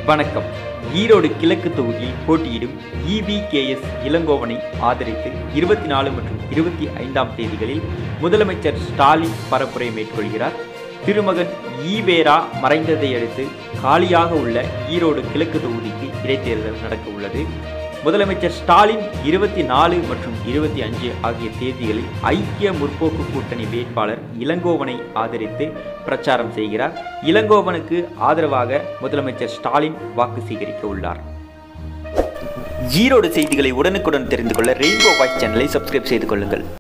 வணக்கம் ஈரோடு கிழக்கு தொகுதியில் போட்டியிடும் இபிகேஎஸ் இளங்கோவனை ஆதரித்து இருபத்தி நாலு மற்றும் இருபத்தி ஐந்தாம் தேதிகளில் முதலமைச்சர் ஸ்டாலின் பரப்புரை மேற்கொள்கிறார் திருமகன் ஈவேரா மறைந்ததை அடுத்து காலியாக உள்ள ஈரோடு கிழக்கு தொகுதிக்கு இடைத்தேர்தல் நடக்க உள்ளது முதலமைச்சர் ஸ்டாலின் இருபத்தி நாலு மற்றும் இருபத்தி அஞ்சு ஆகிய தேதிகளில் ஐக்கிய முற்போக்கு கூட்டணி வேட்பாளர் இளங்கோவனை ஆதரித்து பிரச்சாரம் செய்கிறார் இளங்கோவனுக்கு ஆதரவாக முதலமைச்சர் ஸ்டாலின் வாக்கு சேகரிக்க உள்ளார் ஈரோடு செய்திகளை உடனுக்குடன் தெரிந்து கொள்ள ரெயின்போ வாய்ஸ் சேனலை சப்ஸ்கிரைப் செய்து கொள்ளுங்கள்